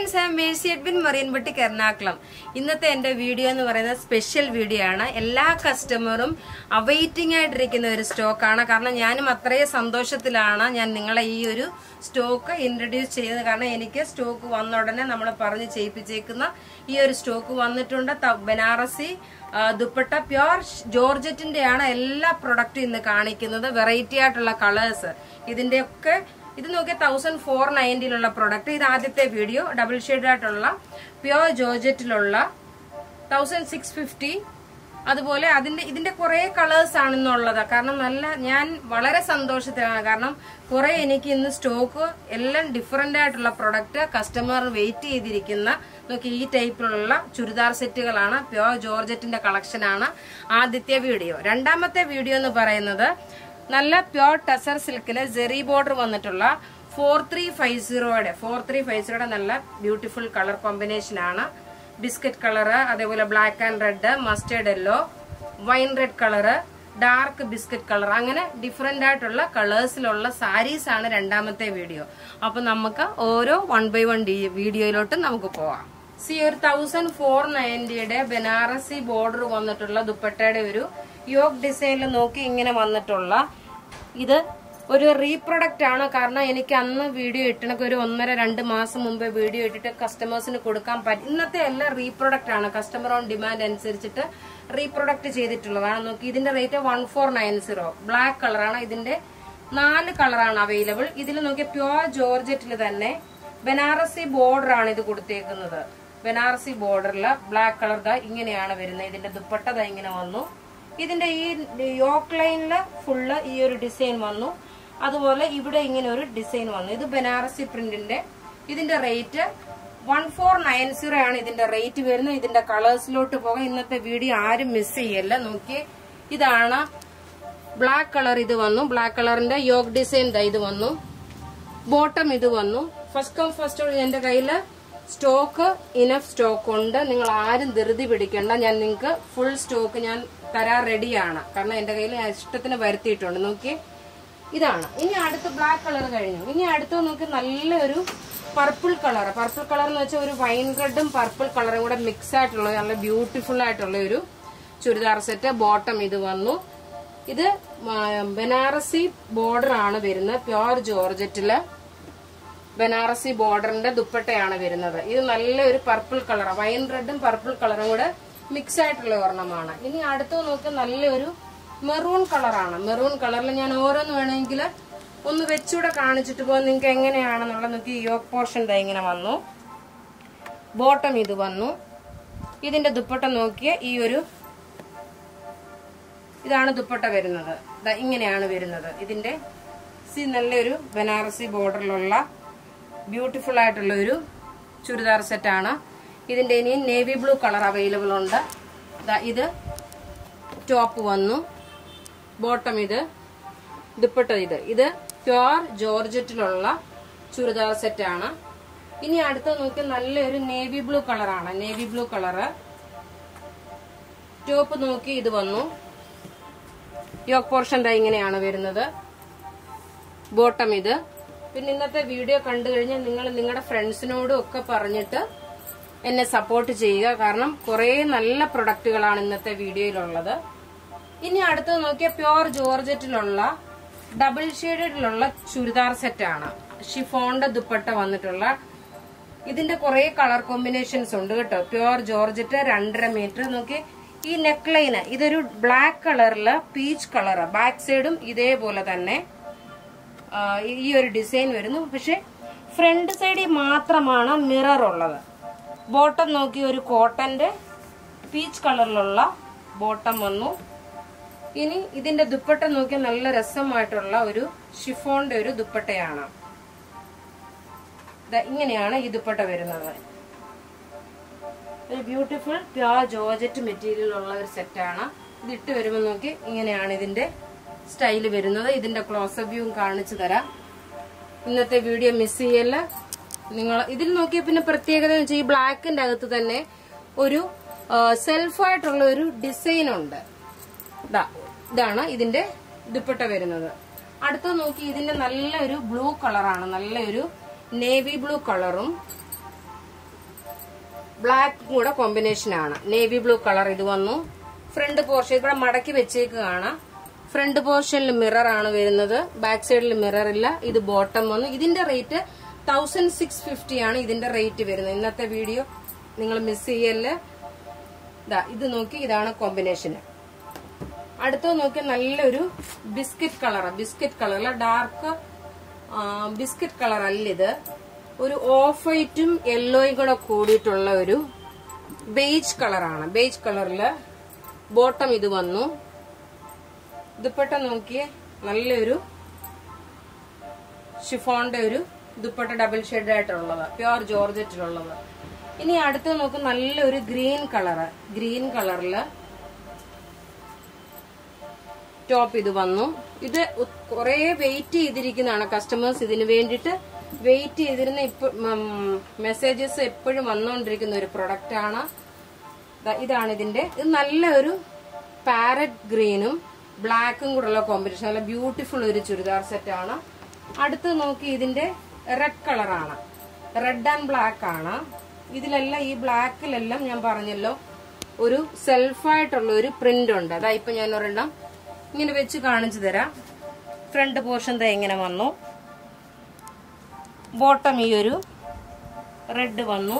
friends I Mercy Edwin മറിയൻപട്ടിക്ക് എറണാകുളം ഇന്നത്തെ എന്റെ വീഡിയോ എന്ന് പറയുന്നത് സ്പെഷ്യൽ വീഡിയോ ആണ് എല്ലാ കസ്റ്റമറും അവൈറ്റിംഗ് ആയിട്ടിരിക്കുന്ന ഒരു സ്റ്റോക്കാണ് കാരണം ഞാനും അത്രയും സന്തോഷത്തിലാണ് ഞാൻ നിങ്ങളെ ഈ ഒരു സ്റ്റോക്ക് ഇൻട്രൊഡ്യൂസ് ചെയ്തത് കാരണം എനിക്ക് സ്റ്റോക്ക് വന്ന ഉടനെ നമ്മൾ പറഞ്ഞ് ചെയ്യിപ്പിച്ചേക്കുന്ന ഈ ഒരു സ്റ്റോക്ക് വന്നിട്ടുണ്ട് ത- ബനാറസി ആ, ദുപ്പട്ട പ്യോർ ജോർജറ്റിന്റെ ആണ് എല്ലാ പ്രൊഡക്റ്റും ഇന്ന് കാണിക്കുന്നത് വെറൈറ്റി ആയിട്ടുള്ള കളേഴ്സ് ഇതിന്റെയൊക്കെ ഇത് നോക്കിയാൽ തൗസൻഡ് ഫോർ നയൻറ്റിയിലുള്ള പ്രൊഡക്റ്റ് ഇത് ആദ്യത്തെ വീഡിയോ ഡബിൾ ഷെയ്ഡ് ആയിട്ടുള്ള പ്യോർ ജോർജറ്റിലുള്ള തൗസൻഡ് സിക്സ് ഫിഫ്റ്റി അതുപോലെ അതിന്റെ ഇതിന്റെ കുറെ കളേഴ്സ് ആണെന്നുള്ളത് കാരണം നല്ല ഞാൻ വളരെ സന്തോഷത്തിലാണ് കാരണം കുറെ എനിക്ക് ഇന്ന് സ്റ്റോക്ക് എല്ലാം ഡിഫറെന്റ് ആയിട്ടുള്ള പ്രൊഡക്റ്റ് കസ്റ്റമർ വെയിറ്റ് ചെയ്തിരിക്കുന്ന നോക്കി ഈ ടൈപ്പിലുള്ള ചുരിദാർ സെറ്റുകളാണ് പ്യോർ ജോർജറ്റിന്റെ കളക്ഷനാണ് ആദ്യത്തെ വീഡിയോ രണ്ടാമത്തെ വീഡിയോ എന്ന് പറയുന്നത് നല്ല പ്യോർ ടസർ സിൽക്കില് ജെറി ബോർഡർ വന്നിട്ടുള്ള ഫോർ ത്രീ ഫൈവ് സീറോയുടെ ഫോർ ത്രീ ഫൈവ് സീറോയുടെ നല്ല ബ്യൂട്ടിഫുൾ കളർ കോമ്പിനേഷൻ ആണ് ബിസ്ക്കറ്റ് കളറ് അതേപോലെ black and red mustard yellow wine red colour dark biscuit colour അങ്ങനെ ഡിഫറെന്റ് ആയിട്ടുള്ള കളേഴ്സിലുള്ള സാരീസ് ആണ് രണ്ടാമത്തെ വീഡിയോ അപ്പൊ നമുക്ക് ഓരോ വൺ ബൈ വൺ വീഡിയോയിലോട്ട് നമുക്ക് പോവാം സി ഒരു തൗസൻഡ് ഫോർ നയൻറ്റിയുടെ ബനാറസി ബോർഡർ വന്നിട്ടുള്ള ദുപ്പട്ടയുടെ ഒരു യോഗ് ഡിസൈനിൽ നോക്കി ഇങ്ങനെ വന്നിട്ടുള്ള ഇത് ഒരു റീപ്രൊഡക്റ്റ് ആണ് കാരണം എനിക്ക് അന്ന് വീഡിയോ ഇട്ടണക്ക് ഒരു ഒന്നര രണ്ട് മാസം മുമ്പ് വീഡിയോ ഇട്ടിട്ട് കസ്റ്റമേഴ്സിന് കൊടുക്കാൻ പറ്റും ഇന്നത്തെ എല്ലാം റീപ്രൊഡക്റ്റ് ആണ് കസ്റ്റമർ ഓൺ ഡിമാൻഡ് അനുസരിച്ചിട്ട് റീപ്രൊഡക്റ്റ് ചെയ്തിട്ടുള്ളതാണ് നോക്കി ഇതിന്റെ rate one four nine zero black കളറാണ് ഇതിന്റെ നാല് കളറാണ് അവൈലബിൾ ഇതിൽ നോക്കിയ പ്യോർ ജോർജറ്റിൽ തന്നെ ബനാറസി ബോർഡർ ആണ് ഇത് കൊടുത്തേക്കുന്നത് ബനാറസി ബോർഡറിൽ ബ്ലാക്ക് കളർ ദാ ഇങ്ങനെയാണ് വരുന്നത് ഇതിന്റെ ദുപ്പട്ട ദാ ഇങ്ങനെ വന്നു ഇതിന്റെ ഈ യോക്ക് ലൈനില് ഫുള്ള് ഈ ഒരു ഡിസൈൻ വന്നു അതുപോലെ ഇവിടെ ഇങ്ങനെ ഒരു ഡിസൈൻ വന്നു ഇത് ബനാറസി പ്രിന്റിന്റെ ഇതിന്റെ rate one four nine zero ആണ് ഇതിന്റെ റേറ്റ് വരുന്നത് ഇതിന്റെ കളേഴ്സിലോട്ട് പോകാം ഇന്നത്തെ വീഡിയോ ആരും മിസ് ചെയ്യല്ല നോക്കി ഇതാണ് ബ്ലാക്ക് കളർ ഇത് വന്നു ബ്ലാക്ക് കളറിന്റെ യോഗ് ഡിസൈൻ ദാ ഇത് വന്നു ബോട്ടം ഇത് വന്നു ഫസ്റ്റ് കം ഫസ്റ്റ് എന്റെ കയ്യില് സ്റ്റോക്ക് ഇനഫ് സ്റ്റോക്ക് ഉണ്ട് നിങ്ങൾ ആരും ധൃതി പിടിക്കണ്ട ഞാൻ നിങ്ങൾക്ക് ഫുൾ സ്റ്റോക്ക് ഞാൻ തരാൻ റെഡിയാണ് കാരണം എന്റെ കയ്യിൽ ഞാൻ ഇഷ്ടത്തിന് വരുത്തിയിട്ടുണ്ട് നോക്കി ഇതാണ് ഇനി അടുത്ത ബ്ലാക്ക് കളർ കഴിഞ്ഞു ഇനി അടുത്ത് നോക്കി നല്ലൊരു പർപ്പിൾ കളർ പർപ്പിൾ കളർ എന്ന് വെച്ചാൽ ഒരു വൈൻ റെഡും പർപ്പിൾ കളറും കൂടെ മിക്സ് ആയിട്ടുള്ള നല്ല ബ്യൂട്ടിഫുൾ ആയിട്ടുള്ള ഒരു ചുരിദാർ സെറ്റ് ബോട്ടം ഇത് വന്നു ഇത് മ- ബനാറസി ബോർഡർ ആണ് വരുന്നത് പ്യോർ ജോർജറ്റില് ബനാറസി ബോർഡറിന്റെ ദുപ്പട്ടയാണ് വരുന്നത് ഇത് നല്ലൊരു പർപ്പിൾ കളർ വൈൻ റെഡും പർപ്പിൾ കളറും കൂടെ മിക്സ് ആയിട്ടുള്ള ഒരെണ്ണമാണ് ഇനി അടുത്ത് നോക്കി നല്ലൊരു മെറൂൺ കളറാണ് മെറൂൺ കളറിൽ ഞാൻ ഓരോന്ന് വേണമെങ്കിൽ ഒന്ന് വെച്ചൂടെ കാണിച്ചിട്ട് പോകാൻ നിങ്ങൾക്ക് എങ്ങനെയാണെന്നുള്ള നോക്കി യോക്ക് പോർഷൻ ദാ ഇങ്ങനെ വന്നു ബോട്ടം ഇത് വന്നു ഇതിന്റെ ദുപ്പട്ട നോക്കിയ ഈ ഒരു ഇതാണ് ദുപ്പട്ട വരുന്നത് ദാ ഇങ്ങനെയാണ് വരുന്നത് ഇതിന്റെ സി നല്ലൊരു ബനാറസി ബോർഡറിലുള്ള ബ്യൂട്ടിഫുൾ ആയിട്ടുള്ള ഒരു ചുരിദാർ സെറ്റാണ് ഇതിന്റെ ഇനി നേവി ബ്ലൂ കളർ അവൈലബിൾ ഉണ്ട് ദാ ഇത് ടോപ്പ് വന്നു ബോട്ടം ഇത് ദുപ്പട്ട ഇത് ഇത് പ്യോർ ജോർജറ്റിലുള്ള ചുരിദാർ സെറ്റാണ് ഇനി അടുത്ത നോക്കി നല്ലൊരു നേവി ബ്ലൂ കളറാണ് നേവി ബ്ലൂ കളറ് ടോപ്പ് നോക്കി ഇത് വന്നു യോക്ക് പോർഷൻ ദാ ഇങ്ങനെയാണ് വരുന്നത് ബോട്ടം ഇത് പിന്നെ ഇന്നത്തെ വീഡിയോ കണ്ടു കഴിഞ്ഞാൽ നിങ്ങൾ നിങ്ങളുടെ ഫ്രണ്ട്സിനോടും ഒക്കെ പറഞ്ഞിട്ട് എന്നെ സപ്പോർട്ട് ചെയ്യുക കാരണം കുറേ നല്ല പ്രൊഡക്റ്റുകളാണ് ഇന്നത്തെ വീഡിയോയിലുള്ളത് ഇനി അടുത്തത് നോക്കിയാൽ പ്യോർ ജോർജറ്റിലുള്ള ഡബിൾ ഷെയ്ഡിലുള്ള ചുരിദാർ സെറ്റാണ് ഷിഫോണിന്റെ ദുപ്പട്ട വന്നിട്ടുള്ള ഇതിന്റെ കുറെ കളർ കോമ്പിനേഷൻസ് ഉണ്ട് കേട്ടോ പ്യോർ ജോർജറ്റ് രണ്ടര മീറ്റർ നോക്കി ഈ നെക്ക് ലൈന് ഇതൊരു ബ്ലാക്ക് കളറില് പീച്ച് കളർ ബാക്ക് സൈഡും ഇതേപോലെ തന്നെ ആ, ഈ ഒരു ഡിസൈൻ വരുന്നു പക്ഷെ ഫ്രണ്ട് സൈഡിൽ മാത്രമാണ് മിറർ ഉള്ളത് ബോട്ടം നോക്കി ഒരു കോട്ടന്റെ പീച്ച് കളറിലുള്ള ബോട്ടം വന്നു ഇനി ഇതിന്റെ ദുപ്പട്ട നോക്കി നല്ല രസമായിട്ടുള്ള ഒരു ഷിഫോണിന്റെ ഒരു ദുപ്പട്ടയാണ് ദാ ഇങ്ങനെയാണ് ഈ ദുപ്പട്ട വരുന്നത് ഒരു ബ്യൂട്ടിഫുൾ പ്യോർ ജോർജറ്റ് മെറ്റീരിയൽ ഉള്ള ഒരു സെറ്റാണ് ഇത് ഇട്ട് വരുമ്പോൾ നോക്കി ഇങ്ങനെയാണ് ഇതിന്റെ സ്റ്റൈല് വരുന്നത് ഇതിന്റെ ക്ലോസപ്പ് വ്യൂവും കാണിച്ചു തരാം ഇന്നത്തെ വീഡിയോ മിസ് ചെയ്യല്ല നിങ്ങൾ ഇതിൽ നോക്കിയ പിന്നെ പ്രത്യേകത എന്ന് വെച്ചാൽ ഈ ബ്ലാക്കിന്റെ അകത്ത് തന്നെ ഒരു സെൽഫായിട്ടുള്ള ഒരു ഡിസൈൻ ഉണ്ട് ദാ ഇതാണ് ഇതിന്റെ ദുപ്പട്ട വരുന്നത് അടുത്ത നോക്കി ഇതിന്റെ നല്ലൊരു ബ്ലൂ കളറാണ് നല്ലൊരു നേവി ബ്ലൂ കളറും ബ്ലാക്ക് കൂടെ കോമ്പിനേഷൻ ആണ് നേവി ബ്ലൂ കളർ ഇത് വന്നു ഫ്രണ്ട് പോർഷൻ ഇവിടെ മടക്കി വെച്ചേക്കുകയാണ് ഫ്രണ്ട് പോർഷനിൽ മിറർ ആണ് വരുന്നത് ബാക്ക് സൈഡിൽ മിറർ ഇല്ല ഇത് ബോട്ടം വന്നു ഇതിന്റെ റേറ്റ് തൗസൻഡ് സിക്സ് ഫിഫ്റ്റി ആണ് ഇതിന്റെ റേറ്റ് വരുന്നത് ഇന്നത്തെ വീഡിയോ നിങ്ങൾ മിസ് ചെയ്യല് ദാ ഇത് നോക്കി ഇതാണ് കോമ്പിനേഷന് അടുത്തത് നോക്കി നല്ലൊരു biscuit colour biscuit colour dark biscuit colour അല്ല ഇത് ഒരു ഓഫ് വൈറ്റും യെല്ലോയും കൂടെ കൂടിയിട്ടുള്ള ഒരു ബേജ് കളറാണ് ബേജ് കളറില് ബോട്ടം ഇത് വന്നു ദുപ്പട്ട നോക്കിയേ നല്ലൊരു ഷിഫോണിന്റെ ഒരു ദുപ്പട്ട ഡബിൾ ഷെയ്ഡ് ആയിട്ടുള്ളത് പ്യുവർ ജോർജറ്റിലുള്ളത് ഇനി അടുത്ത് നോക്ക് നല്ലൊരു ഗ്രീൻ കളറ് ഗ്രീൻ കളറില് ടോപ്പ് ഇത് വന്നു ഇത് കുറെ വെയിറ്റ് ചെയ്തിരിക്കുന്നതാണ് കസ്റ്റമേഴ്സ് ഇതിന് വേണ്ടിയിട്ട് വെയിറ്റ് ചെയ്തിരുന്ന ഇപ്പൊ മെസ്സേജസ് എപ്പോഴും വന്നുകൊണ്ടിരിക്കുന്ന ഒരു പ്രൊഡക്റ്റ് ആണ് ദാ ഇതാണ് ഇതിന്റെ ഇത് നല്ലൊരു പാരറ്റ് ഗ്രീനും ബ്ലാക്കും കൂടെയുള്ള കോമ്പിനേഷൻ നല്ല ബ്യൂട്ടിഫുൾ ഒരു ചുരിദാർ സെറ്റ് ആണ് അടുത്ത് നോക്കി ഇതിന്റെ റെഡ് കളറാണ് റെഡ് ആൻഡ് ബ്ലാക്ക് ആണ് ഇതിലെല്ലാം ഈ ബ്ലാക്കിലെല്ലാം ഞാൻ പറഞ്ഞല്ലോ ഒരു സെൽഫായിട്ടുള്ള ഒരു പ്രിന്റ് ഉണ്ട് അതാ ഇപ്പൊ ഞാൻ ഒരെണ്ണം ഇങ്ങനെ വെച്ച് കാണിച്ചു തരാം ഫ്രണ്ട് പോർഷൻ ദാ ഇങ്ങനെ വന്നു ബോട്ടം ഈ ഒരു റെഡ് വന്നു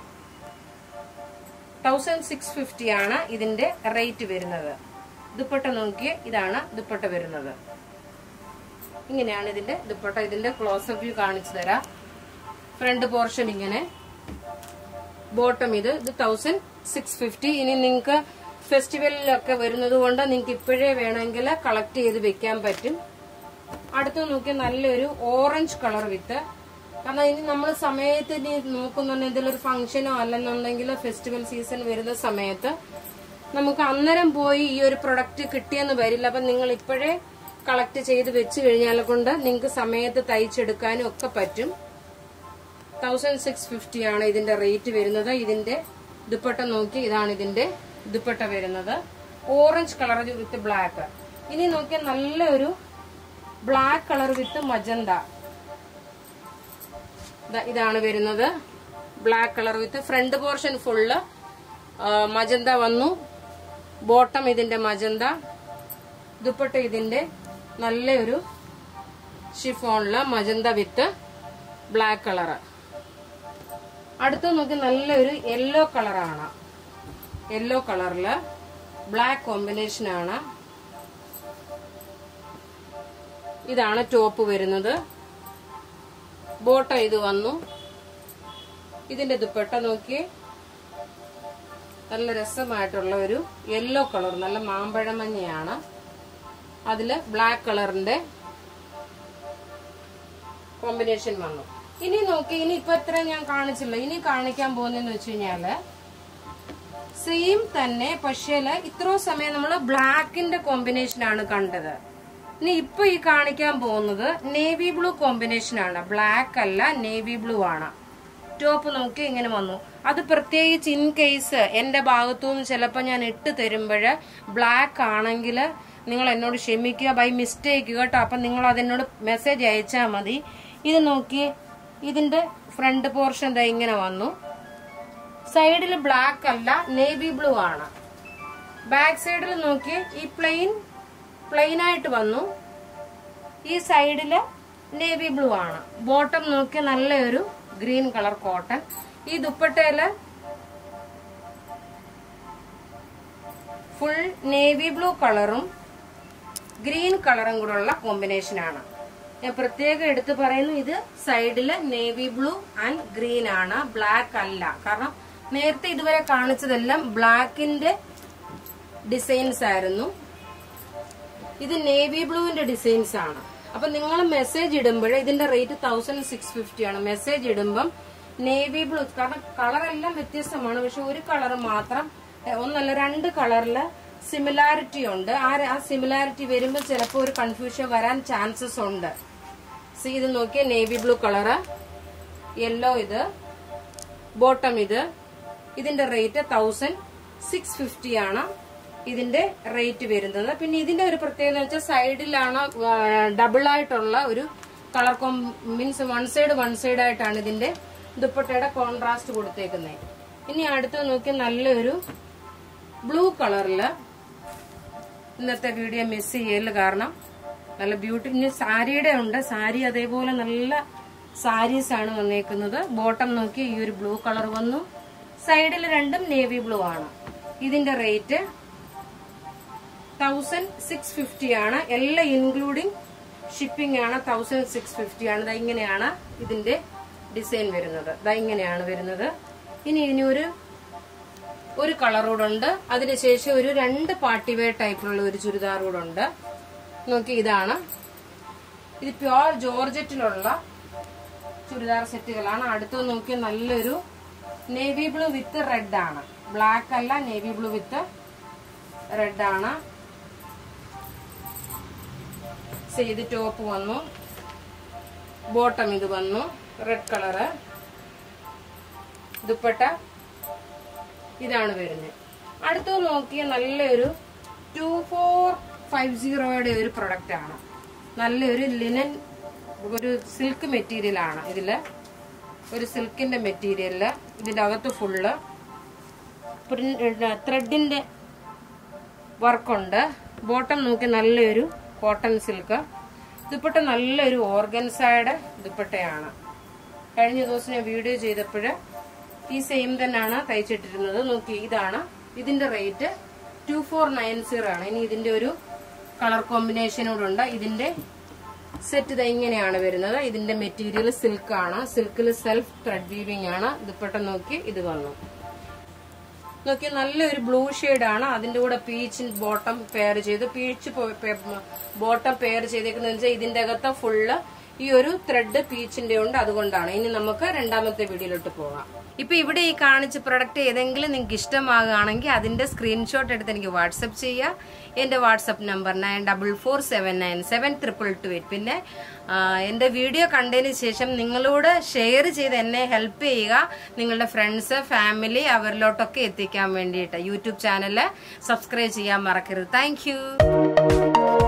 തൗസൻഡ് സിക്സ് ഫിഫ്റ്റി ആണ് ഇതിന്റെ റേറ്റ് വരുന്നത് ദുപ്പട്ട നോക്കിയേ ഇതാണ് ദുപ്പട്ട വരുന്നത് ഇങ്ങനെയാണ് ഇതിന്റെ ദുപ്പട്ട ഇതിന്റെ ക്ലോസ് വ്യൂ കാണിച്ചു തരാം ഫ്രണ്ട് പോർഷൻ ഇങ്ങനെ ബോട്ടം ഇത് ഇത് തൗസൻഡ് സിക്സ് ഫിഫ്റ്റി ഇനി നിങ്ങൾക്ക് ഫെസ്റ്റിവലിലൊക്കെ വരുന്നത് കൊണ്ട് നിങ്ങൾക്ക് ഇപ്പോഴേ വേണമെങ്കിൽ കളക്ട് ചെയ്ത് വെക്കാൻ പറ്റും അടുത്ത് നോക്കിയ നല്ലൊരു ഓറഞ്ച് കളർ വിത്ത് കാരണം ഇനി നമ്മൾ സമയത്ത് ഇനി നോക്കുന്നുണ്ട് ഇതിലൊരു ഫംഗ്ഷനോ അല്ലെന്നുണ്ടെങ്കിൽ ഫെസ്റ്റിവൽ സീസൺ വരുന്ന സമയത്ത് നമുക്ക് അന്നേരം പോയി ഈ ഒരു പ്രൊഡക്റ്റ് കിട്ടിയെന്ന് വരില്ല അപ്പൊ നിങ്ങൾ ഇപ്പോഴേ കളക്ട് ചെയ്ത് വെച്ച് കഴിഞ്ഞാൽ കൊണ്ട് നിങ്ങൾക്ക് സമയത്ത് തയ്ച്ചെടുക്കാനും ഒക്കെ പറ്റും തൗസൻഡ് സിക്സ് ഫിഫ്റ്റി ആണ് ഇതിന്റെ റേറ്റ് വരുന്നത് ഇതിന്റെ ദുപ്പട്ട നോക്കി ഇതാണ് ഇതിന്റെ ദുപ്പട്ട വരുന്നത് ഓറഞ്ച് കളർ വിത്ത് ബ്ലാക്ക് ഇനി നോക്കിയാൽ നല്ലൊരു ബ്ലാക്ക് കളർ വിത്ത് മജന്ത ദാ ഇതാണ് വരുന്നത് black colour with front portion full magenta വന്നു ബോട്ടം ഇതിന്റെ മജന്ത ദുപ്പട്ട ഇതിന്റെ നല്ലൊരു ഷിഫോണില് മജന്ത വിത്ത് ബ്ലാക്ക് കളറ് അടുത്ത് നോക്കി നല്ലൊരു യെല്ലോ കളറാണ് യെല്ലോ കളറില് ബ്ലാക്ക് കോമ്പിനേഷൻ ആണ് ഇതാണ് ടോപ്പ് വരുന്നത് ബോട്ടം ഇത് വന്നു ഇതിന്റെ ദുപ്പട്ട നോക്കി നല്ല രസമായിട്ടുള്ള ഒരു യെല്ലോ കളർ നല്ല മാമ്പഴമഞ്ഞയാണ് അതില് ബ്ലാക്ക് കളറിന്റെ കോമ്പിനേഷൻ വന്നു ഇനി നോക്കി ഇനി ഇപ്പൊ ഇത്ര ഞാൻ കാണിച്ചില്ല ഇനി കാണിക്കാൻ പോകുന്നതെന്ന് വെച്ച് കഴിഞ്ഞാല് സെയിം തന്നെ പക്ഷേ ഇത്രോ സമയം നമ്മൾ ബ്ലാക്കിന്റെ കോമ്പിനേഷൻ ആണ് കണ്ടത് ഇനി ഇപ്പൊ ഈ കാണിക്കാൻ പോകുന്നത് നേവി ബ്ലൂ കോമ്പിനേഷൻ ആണ് ബ്ലാക്ക് അല്ല നേവി ബ്ലൂ ആണ് ടോപ്പ് നോക്കി ഇങ്ങനെ വന്നു അത് പ്രത്യേകിച്ച് ഇൻ കേസ് എന്റെ ഭാഗത്തുനിന്ന് ചിലപ്പോൾ ഞാൻ ഇട്ട് തരുമ്പോൾ ബ്ലാക്ക് ആണെങ്കിൽ നിങ്ങൾ എന്നോട് ക്ഷമിക്കുക ബൈ മിസ്റ്റേക്ക് കേട്ടോ അപ്പം നിങ്ങൾ അതെന്നോട് മെസ്സേജ് അയച്ചാൽ മതി ഇത് നോക്കി ഇതിന്റെ ഫ്രണ്ട് പോർഷൻ ദാ ഇങ്ങനെ വന്നു സൈഡിൽ ബ്ലാക്ക് അല്ല നേവി ബ്ലൂ ആണ് ബാക്ക് സൈഡിൽ നോക്കി ഈ പ്ലെയിൻ പ്ലെയിൻ ആയിട്ട് വന്നു ഈ സൈഡില് നേവി ബ്ലൂ ആണ് ബോട്ടം നോക്കി നല്ലൊരു ഗ്രീൻ കളർ കോട്ടൺ ഈ ദുപ്പട്ടയില് ഫുൾ നേവി ബ്ലൂ കളറും ഗ്രീൻ കളറും കൂടെ ഉള്ള കോമ്പിനേഷൻ ആണ് ഞാൻ പ്രത്യേകം എടുത്തു പറയുന്നു ഇത് സൈഡില് നേവി ബ്ലൂ ആൻഡ് ഗ്രീൻ ആണ് ബ്ലാക്ക് അല്ല കാരണം നേരത്തെ ഇതുവരെ കാണിച്ചതെല്ലാം ബ്ലാക്കിന്റെ ഡിസൈൻസ് ആയിരുന്നു ഇത് നേവി ബ്ലൂവിന്റെ ഡിസൈൻസ് ആണ് അപ്പൊ നിങ്ങൾ മെസ്സേജ് ഇടുമ്പോൾ ഇതിന്റെ റേറ്റ് തൗസൻഡ് സിക്സ് ഫിഫ്റ്റി ആണ് മെസ്സേജ് ഇടുമ്പം നേവി ബ്ലൂ കാരണം കളർ എല്ലാം വ്യത്യസ്തമാണ് പക്ഷെ ഒരു കളർ മാത്രം എ, ഒന്നല്ല രണ്ട് കളറില് സിമിലാരിറ്റി ഉണ്ട് ആ ആ സിമിലാരിറ്റി വരുമ്പോൾ ചിലപ്പോൾ ഒരു കൺഫ്യൂഷൻ വരാൻ ചാൻസസ് ഉണ്ട് സി ഇത് നോക്കിയ നേവി ബ്ലൂ കളറ് യെല്ലോ ഇത് ബോട്ടം ഇത് ഇതിന്റെ റേറ്റ് തൗസൻഡ് സിക്സ് ഫിഫ്റ്റി ആണ് ഇതിന്റെ റേറ്റ് വരുന്നത് പിന്നെ ഇതിന്റെ ഒരു പ്രത്യേകത എന്ന് വെച്ചാൽ സൈഡിലാണ് ഡബിൾ ആയിട്ടുള്ള ഒരു കളർ കോം means one side one side ആയിട്ടാണ് ഇതിന്റെ ദുപ്പട്ടയുടെ കോൺട്രാസ്റ്റ് കൊടുത്തേക്കുന്നത് ഇനി അടുത്ത് നോക്കി നല്ലൊരു ബ്ലൂ കളറില് ഇന്നത്തെ വീഡിയോ മിസ് ചെയ്യല് കാരണം നല്ല ബ്യൂട്ടി ഇനി സാരിയുടെ ഉണ്ട് സാരി അതേപോലെ നല്ല സാരീസ് ആണ് വന്നേക്കുന്നത് ബോട്ടം നോക്കി ഈ ഒരു ബ്ലൂ കളർ വന്നു സൈഡിൽ രണ്ടും നേവി ബ്ലൂ ആണ് ഇതിന്റെ റേറ്റ് തൗസൻഡ് സിക്സ് ഫിഫ്റ്റി ആണ് എല്ലാം ഇൻക്ലൂഡിങ് ഷിപ്പിംഗ് ആണ് തൗസൻഡ് സിക്സ് ഫിഫ്റ്റി ആണ് ദാ ഇങ്ങനെയാണ് ഇതിന്റെ ഡിസൈൻ വരുന്നത് ദാ ഇങ്ങനെയാണ് വരുന്നത് ഇനി ഇനി ഒരു ഒരു കളർ കൂടെ ഉണ്ട് അതിനുശേഷം ഒരു രണ്ട് പാർട്ടി വെയർ ടൈപ്പിലുള്ള ഒരു ചുരിദാർ കൂടെ ഉണ്ട് നോക്കി ഇതാണ് ഇത് പ്യോർ ജോർജറ്റിലുള്ള ചുരിദാർ സെറ്റുകളാണ് അടുത്ത് നോക്കി നല്ലൊരു നേവി ബ്ലൂ വിത്ത് റെഡ് ആണ് ബ്ലാക്ക് അല്ല നേവി ബ്ലൂ വിത്ത് റെഡ് ആണ് ചെയ്ത് ടോപ്പ് വന്നു ബോട്ടം ഇത് വന്നു റെഡ് കളറ് ദുപ്പട്ട ഇതാണ് വരുന്നത് അടുത്തത് നോക്കിയ നല്ലൊരു ടു ഫോർ ഫൈവ് സീറോയുടെ ഒരു പ്രൊഡക്റ്റ് ആണ് നല്ലൊരു ലിനൻ ഒരു സിൽക്ക് മെറ്റീരിയൽ ആണ് ഇതില് ഒരു സിൽക്കിന്റെ മെറ്റീരിയലില് ഇതിന്റെ അകത്ത് ഫുള്ള് ത്രെഡിന്റെ വർക്കുണ്ട് ബോട്ടം നോക്കി നല്ലൊരു കോട്ടൺ സിൽക്ക് ദുപ്പട്ട നല്ലൊരു ഓർഗൻസൈഡ് ദുപ്പട്ടയാണ് കഴിഞ്ഞ ദിവസം ഞാൻ വീഡിയോ ചെയ്തപ്പോൾ ഈ സെയിം തന്നെയാണ് തയ്ച്ചിട്ടിരുന്നത് നോക്കി ഇതാണ് ഇതിന്റെ rate two four nine zero ആണ് ഇനി ഇതിന്റെ ഒരു കളർ കോമ്പിനേഷനോടുണ്ട് ഇതിന്റെ സെറ്റ് ഇത് ഇങ്ങനെയാണ് വരുന്നത് ഇതിന്റെ മെറ്റീരിയൽ സിൽക്ക് ആണ് സിൽക്കിൽ സെൽഫ് ത്രെഡ് വീവിംഗ് ആണ് ദുപ്പട്ട നോക്കി ഇത് വന്നു നോക്കി നല്ലൊരു ബ്ലൂ ആണ് അതിന്റെ കൂടെ പീച്ച് ബോട്ടം പെയർ ചെയ്ത് പീച്ച് ബോട്ടം പെയർ ചെയ്തേക്കുന്നത് വെച്ചാൽ ഇതിന്റെ അകത്ത് ഫുള്ള് ഈ ഒരു ത്രെഡ് പീച്ചിന്റെ ഉണ്ട് അതുകൊണ്ടാണ് ഇനി നമുക്ക് രണ്ടാമത്തെ വീഡിയോയിലോട്ട് പോകാം ഇപ്പൊ ഇവിടെ ഈ കാണിച്ച പ്രൊഡക്റ്റ് ഏതെങ്കിലും നിങ്ങൾക്ക് ഇഷ്ടമാകുകയാണെങ്കിൽ അതിന്റെ സ്ക്രീൻഷോട്ട് എടുത്ത് എനിക്ക് വാട്സപ്പ് ചെയ്യുക എന്റെ WhatsApp number nine double four seven nine seven triple two eight പിന്നെ ആ, എന്റെ വീഡിയോ കണ്ടതിന് ശേഷം നിങ്ങളോട് ഷെയർ ചെയ്ത് എന്നെ ഹെൽപ്പ് ചെയ്യുക നിങ്ങളുടെ ഫ്രണ്ട്സ് ഫാമിലി അവരിലോട്ടൊക്കെ എത്തിക്കാൻ വേണ്ടിയിട്ട് യൂട്യൂബ് ചാനൽ സബ്സ്ക്രൈബ് ചെയ്യാൻ മറക്കരുത് താങ്ക്